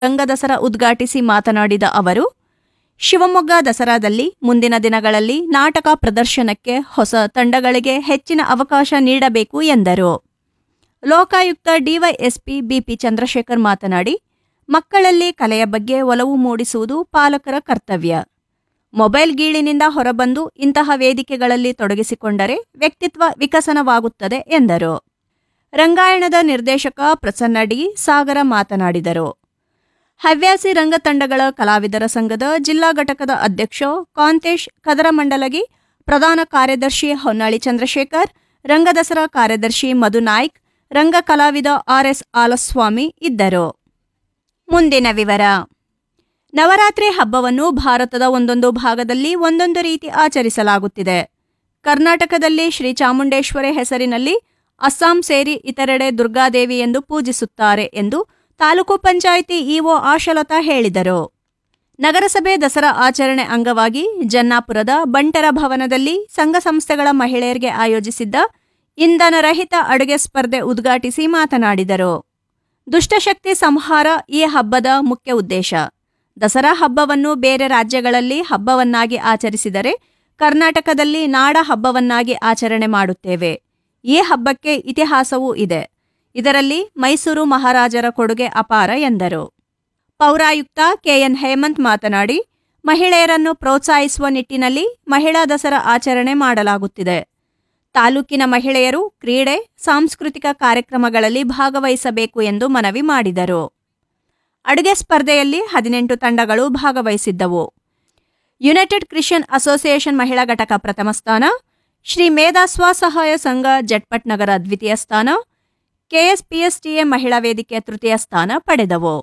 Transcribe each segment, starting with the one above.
ರಂಗ ದಸರಾ ಉದ್ಘಾಟಿಸಿ ಮಾತನಾಡಿದ ಅವರು ಶಿವಮೊಗ್ಗ ದಸರಾದಲ್ಲಿ ಮುಂದಿನ ದಿನಗಳಲ್ಲಿ ನಾಟಕ ಪ್ರದರ್ಶನಕ್ಕೆ ಹೊಸ ತಂಡಗಳಿಗೆ ಹೆಚ್ಚಿನ ಅವಕಾಶ ನೀಡಬೇಕು ಎಂದರು ಲೋಕಾಯುಕ್ತ ಡಿವೈಎಸ್ಪಿ ಬಿಪಿ ಚಂದ್ರಶೇಖರ್ ಮಾತನಾಡಿ ಮಕ್ಕಳಲ್ಲಿ ಕಲೆಯ ಬಗ್ಗೆ ಒಲವು ಮೂಡಿಸುವುದು ಪಾಲಕರ ಕರ್ತವ್ಯ ಮೊಬೈಲ್ ಗೀಳಿನಿಂದ ಹೊರಬಂದು ಇಂತಹ ವೇದಿಕೆಗಳಲ್ಲಿ ತೊಡಗಿಸಿಕೊಂಡರೆ ವ್ಯಕ್ತಿತ್ವ ವಿಕಸನವಾಗುತ್ತದೆ ಎಂದರು ರಂಗಾಯಣದ ನಿರ್ದೇಶಕ ಪ್ರಸನ್ನ ಡಿ ಸಾಗರ ಮಾತನಾಡಿದರು ಹವ್ಯಾಸಿ ರಂಗ ತಂಡಗಳ ಕಲಾವಿದರ ಸಂಘದ ಜಿಲ್ಲಾ ಘಟಕದ ಅಧ್ಯಕ್ಷ ಕಾಂತೇಶ್ ಕದರಮಂಡಲಗಿ ಪ್ರಧಾನ ಕಾರ್ಯದರ್ಶಿ ಹೊನ್ನಾಳಿ ಚಂದ್ರಶೇಖರ್ ರಂಗದಸರಾ ಕಾರ್ಯದರ್ಶಿ ಮಧು ನಾಯ್ಕ್ ರಂಗ ಕಲಾವಿದ ಆರ್ಎಸ್ ಆಲಸ್ವಾಮಿ ಇದ್ದರು ಮುಂದಿನ ವಿವರ ನವರಾತ್ರಿ ಹಬ್ಬವನ್ನು ಭಾರತದ ಒಂದೊಂದು ಭಾಗದಲ್ಲಿ ಒಂದೊಂದು ರೀತಿ ಆಚರಿಸಲಾಗುತ್ತಿದೆ ಕರ್ನಾಟಕದಲ್ಲಿ ಶ್ರೀ ಚಾಮುಂಡೇಶ್ವರಿ ಹೆಸರಿನಲ್ಲಿ ಅಸ್ಸಾಂ ಸೇರಿ ಇತರೆಡೆ ದುರ್ಗಾದೇವಿ ಎಂದು ಪೂಜಿಸುತ್ತಾರೆ ಎಂದು ತಾಲೂಕು ಪಂಚಾಯಿತಿ ಇಒ ಆಶಲತಾ ಹೇಳಿದರು ನಗರಸಭೆ ದಸರಾ ಆಚರಣೆ ಅಂಗವಾಗಿ ಜನ್ನಾಪುರದ ಬಂಟರ ಭವನದಲ್ಲಿ ಸಂಘ ಸಂಸ್ಥೆಗಳ ಮಹಿಳೆಯರಿಗೆ ಆಯೋಜಿಸಿದ್ದ ಇಂಧನ ರಹಿತ ಅಡುಗೆ ಸ್ಪರ್ಧೆ ಉದ್ಘಾಟಿಸಿ ಮಾತನಾಡಿದರು ದುಷ್ಟಶಕ್ತಿ ಸಂಹಾರ ಈ ಹಬ್ಬದ ಮುಖ್ಯ ಉದ್ದೇಶ ದಸರಾ ಹಬ್ಬವನ್ನು ಬೇರೆ ರಾಜ್ಯಗಳಲ್ಲಿ ಹಬ್ಬವನ್ನಾಗಿ ಆಚರಿಸಿದರೆ ಕರ್ನಾಟಕದಲ್ಲಿ ನಾಡ ಹಬ್ಬವನ್ನಾಗಿ ಆಚರಣೆ ಮಾಡುತ್ತೇವೆ ಈ ಹಬ್ಬಕ್ಕೆ ಇತಿಹಾಸವೂ ಇದೆ ಇದರಲ್ಲಿ ಮೈಸೂರು ಮಹಾರಾಜರ ಕೊಡುಗೆ ಅಪಾರ ಎಂದರು ಪೌರಾಯುಕ್ತ ಕೆಎನ್ ಹೇಮಂತ್ ಮಾತನಾಡಿ ಮಹಿಳೆಯರನ್ನು ಪ್ರೋತ್ಸಾಹಿಸುವ ನಿಟ್ಟಿನಲ್ಲಿ ಮಹಿಳಾ ದಸರಾ ಆಚರಣೆ ಮಾಡಲಾಗುತ್ತಿದೆ ತಾಲೂಕಿನ ಮಹಿಳೆಯರು ಕ್ರೀಡೆ ಸಾಂಸ್ಕೃತಿಕ ಕಾರ್ಯಕ್ರಮಗಳಲ್ಲಿ ಭಾಗವಹಿಸಬೇಕು ಎಂದು ಮನವಿ ಮಾಡಿದರು ಅಡುಗೆ ಸ್ಪರ್ಧೆಯಲ್ಲಿ ಹದಿನೆಂಟು ತಂಡಗಳು ಭಾಗವಹಿಸಿದ್ದವು ಯುನೈಟೆಡ್ ಕ್ರಿಶ್ಚಿಯನ್ ಅಸೋಸಿಯೇಷನ್ ಮಹಿಳಾ ಘಟಕ ಪ್ರಥಮ ಸ್ಥಾನ ಶ್ರೀ ಮೇಧಾ ಸ್ವಸಹಾಯ ಸಂಘ ಜಟ್ಪಟ್ ನಗರ ದ್ವಿತೀಯ ಸ್ಥಾನ ಕೆಎಸ್ಪಿಎಸ್ಟಿಎ ಮಹಿಳಾ ವೇದಿಕೆ ತೃತೀಯ ಸ್ಥಾನ ಪಡೆದವು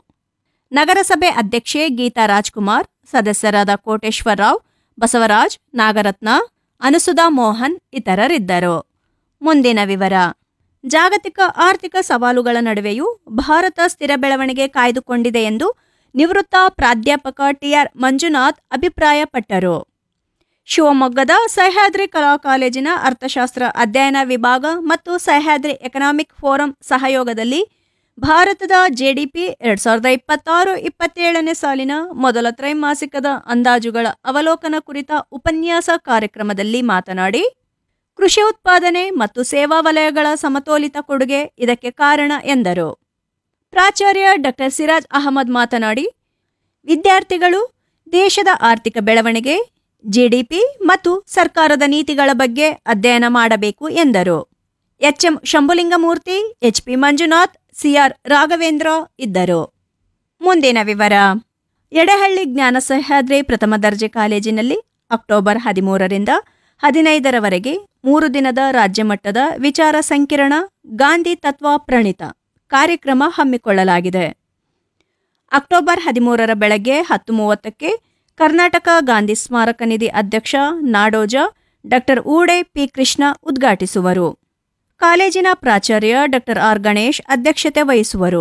ನಗರಸಭೆ ಅಧ್ಯಕ್ಷೆ ಗೀತಾ ರಾಜ್ಕುಮಾರ್ ಸದಸ್ಯರಾದ ಕೋಟೇಶ್ವರ ರಾವ್ ಬಸವರಾಜ್ ನಾಗರತ್ನ ಅನುಸುಧಾ ಮೋಹನ್ ಇತರರಿದ್ದರು ಮುಂದಿನ ವಿವರ ಜಾಗತಿಕ ಆರ್ಥಿಕ ಸವಾಲುಗಳ ನಡುವೆಯೂ ಭಾರತ ಸ್ಥಿರ ಬೆಳವಣಿಗೆ ಕಾಯ್ದುಕೊಂಡಿದೆ ಎಂದು ನಿವೃತ್ತ ಪ್ರಾಧ್ಯಾಪಕ ಟಿಆರ್ ಮಂಜುನಾಥ್ ಅಭಿಪ್ರಾಯಪಟ್ಟರು ಶಿವಮೊಗ್ಗದ ಸಹ್ಯಾದ್ರಿ ಕಲಾ ಕಾಲೇಜಿನ ಅರ್ಥಶಾಸ್ತ್ರ ಅಧ್ಯಯನ ವಿಭಾಗ ಮತ್ತು ಸಹ್ಯಾದ್ರಿ ಎಕನಾಮಿಕ್ ಫೋರಂ ಸಹಯೋಗದಲ್ಲಿ ಭಾರತದ ಜೆಡಿಪಿ ಎರಡ್ ಸಾವಿರದ ಇಪ್ಪತ್ತಾರು ಇಪ್ಪತ್ತೇಳನೇ ಸಾಲಿನ ಮೊದಲ ತ್ರೈಮಾಸಿಕದ ಅಂದಾಜುಗಳ ಅವಲೋಕನ ಕುರಿತ ಉಪನ್ಯಾಸ ಕಾರ್ಯಕ್ರಮದಲ್ಲಿ ಮಾತನಾಡಿ ಕೃಷಿ ಉತ್ಪಾದನೆ ಮತ್ತು ಸೇವಾ ವಲಯಗಳ ಸಮತೋಲಿತ ಕೊಡುಗೆ ಇದಕ್ಕೆ ಕಾರಣ ಎಂದರು ಪ್ರಾಚಾರ್ಯ ಡಾಕ್ಟರ್ ಸಿರಾಜ್ ಅಹಮದ್ ಮಾತನಾಡಿ ವಿದ್ಯಾರ್ಥಿಗಳು ದೇಶದ ಆರ್ಥಿಕ ಬೆಳವಣಿಗೆ ಜಿಡಿಪಿ ಮತ್ತು ಸರ್ಕಾರದ ನೀತಿಗಳ ಬಗ್ಗೆ ಅಧ್ಯಯನ ಮಾಡಬೇಕು ಎಂದರು HM Shambhulingamurthy HP Manjunath CR Raghavendra ಇದ್ದರು ಮುಂದಿನ ವಿವರ ಎಡೆಹಳ್ಳಿ ಜ್ಞಾನ ಸಹ್ಯಾದ್ರಿ ಪ್ರಥಮ ದರ್ಜೆ ಕಾಲೇಜಿನಲ್ಲಿ ಅಕ್ಟೋಬರ್ ಹದಿಮೂರರಿಂದ ಹದಿನೈದರವರೆಗೆ ಮೂರು ದಿನದ ರಾಜ್ಯ ಮಟ್ಟದ ವಿಚಾರ ಸಂಕಿರಣ ಗಾಂಧಿ ತತ್ವ ಪ್ರಣೀತ ಕಾರ್ಯಕ್ರಮ ಹಮ್ಮಿಕೊಳ್ಳಲಾಗಿದೆ ಅಕ್ಟೋಬರ್ ಹದಿಮೂರರ ಬೆಳಗ್ಗೆ ಹತ್ತು ಮೂವತ್ತಕ್ಕೆ ಕರ್ನಾಟಕ ಗಾಂಧಿ ಸ್ಮಾರಕ ನಿಧಿ ಅಧ್ಯಕ್ಷ ನಾಡೋಜ ಡಾಕ್ಟರ್ ಊಡೆ ಪಿ ಕೃಷ್ಣ ಉದ್ಘಾಟಿಸುವರು ಕಾಲೇಜಿನ ಪ್ರಾಚಾರ್ಯ ಡಾಕ್ಟರ್ ಆರ್ ಗಣೇಶ್ ಅಧ್ಯಕ್ಷತೆ ವಹಿಸುವರು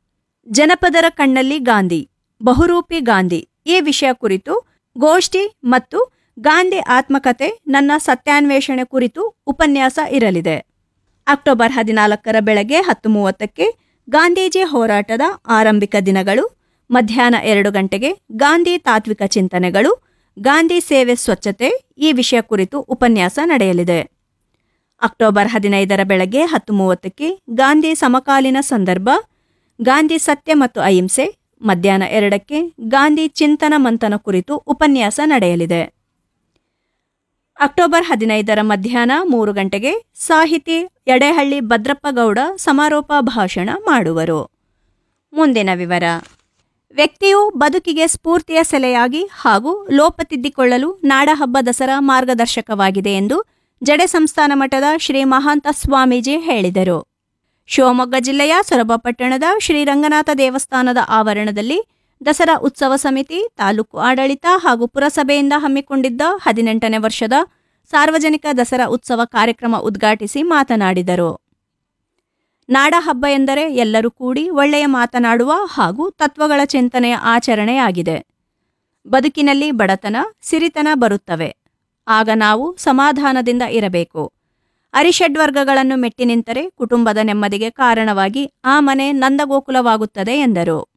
ಜನಪದರ ಕಣ್ಣಲ್ಲಿ ಗಾಂಧಿ ಬಹುರೂಪಿ ಗಾಂಧಿ ಈ ವಿಷಯ ಕುರಿತು ಗೋಷ್ಠಿ ಮತ್ತು ಗಾಂಧಿ ಆತ್ಮಕತೆ ನನ್ನ ಸತ್ಯಾನ್ವೇಷಣೆ ಕುರಿತು ಉಪನ್ಯಾಸ ಇರಲಿದೆ ಅಕ್ಟೋಬರ್ ಹದಿನಾಲ್ಕರ ಬೆಳಗ್ಗೆ ಹತ್ತು ಮೂವತ್ತಕ್ಕೆ ಗಾಂಧೀಜಿ ಹೋರಾಟದ ಆರಂಭಿಕ ದಿನಗಳು ಮಧ್ಯಾಹ್ನ ಎರಡು ಗಂಟೆಗೆ ಗಾಂಧಿ ತಾತ್ವಿಕ ಚಿಂತನೆಗಳು ಗಾಂಧಿ ಸೇವೆ ಸ್ವಚ್ಛತೆ ಈ ವಿಷಯ ಕುರಿತು ಉಪನ್ಯಾಸ ನಡೆಯಲಿದೆ ಅಕ್ಟೋಬರ್ ಹದಿನೈದರ ಬೆಳಗ್ಗೆ ಹತ್ತು ಮೂವತ್ತಕ್ಕೆ ಗಾಂಧಿ ಸಮಕಾಲೀನ ಸಂದರ್ಭ ಗಾಂಧಿ ಸತ್ಯ ಮತ್ತು ಅಹಿಂಸೆ ಮಧ್ಯಾಹ್ನ ಎರಡಕ್ಕೆ ಗಾಂಧಿ ಚಿಂತನ ಮಂಥನ ಕುರಿತು ಉಪನ್ಯಾಸ ನಡೆಯಲಿದೆ ಅಕ್ಟೋಬರ್ ಹದಿನೈದರ ಮಧ್ಯಾಹ್ನ ಮೂರು ಗಂಟೆಗೆ ಸಾಹಿತಿ ಎಡೆಹಳ್ಳಿ ಭದ್ರಪ್ಪಗೌಡ ಸಮಾರೋಪ ಭಾಷಣ ಮಾಡುವರು ಮುಂದಿನ ವಿವರ ವ್ಯಕ್ತಿಯು ಬದುಕಿಗೆ ಸ್ಫೂರ್ತಿಯ ಸೆಲೆಯಾಗಿ ಹಾಗೂ ಲೋಪ ತಿದ್ದಿಕೊಳ್ಳಲು ನಾಡಹಬ್ಬ ದಸರಾ ಮಾರ್ಗದರ್ಶಕವಾಗಿದೆ ಎಂದು ಜಡೆ ಸಂಸ್ಥಾನ ಮಠದ ಶ್ರೀ ಮಹಾಂತ ಸ್ವಾಮೀಜಿ ಹೇಳಿದರು ಶಿವಮೊಗ್ಗ ಜಿಲ್ಲೆಯ ಸೊರಬ ಪಟ್ಟಣದ ಶ್ರೀ ರಂಗನಾಥ ದೇವಸ್ಥಾನದ ಆವರಣದಲ್ಲಿ ದಸರಾ ಉತ್ಸವ ಸಮಿತಿ ತಾಲೂಕು ಆಡಳಿತ ಹಾಗೂ ಪುರಸಭೆಯಿಂದ ಹಮ್ಮಿಕೊಂಡಿದ್ದ ಹದಿನೆಂಟನೇ ವರ್ಷದ ಸಾರ್ವಜನಿಕ ದಸರಾ ಉತ್ಸವ ಕಾರ್ಯಕ್ರಮ ಉದ್ಘಾಟಿಸಿ ಮಾತನಾಡಿದರು ನಾಡಹಬ್ಬ ಎಂದರೆ ಎಲ್ಲರೂ ಕೂಡಿ ಒಳ್ಳೆಯ ಮಾತನಾಡುವ ಹಾಗೂ ತತ್ವಗಳ ಚಿಂತನೆಯ ಆಚರಣೆಯಾಗಿದೆ ಬದುಕಿನಲ್ಲಿ ಬಡತನ ಸಿರಿತನ ಬರುತ್ತವೆ ಆಗ ನಾವು ಸಮಾಧಾನದಿಂದ ಇರಬೇಕು ಅರಿಷಡ್ವರ್ಗಗಳನ್ನು ಮೆಟ್ಟಿ ನಿಂತರೆ ಕುಟುಂಬದ ನೆಮ್ಮದಿಗೆ ಕಾರಣವಾಗಿ ಆ ಮನೆ ನಂದಗೋಕುಲವಾಗುತ್ತದೆ ಎಂದರು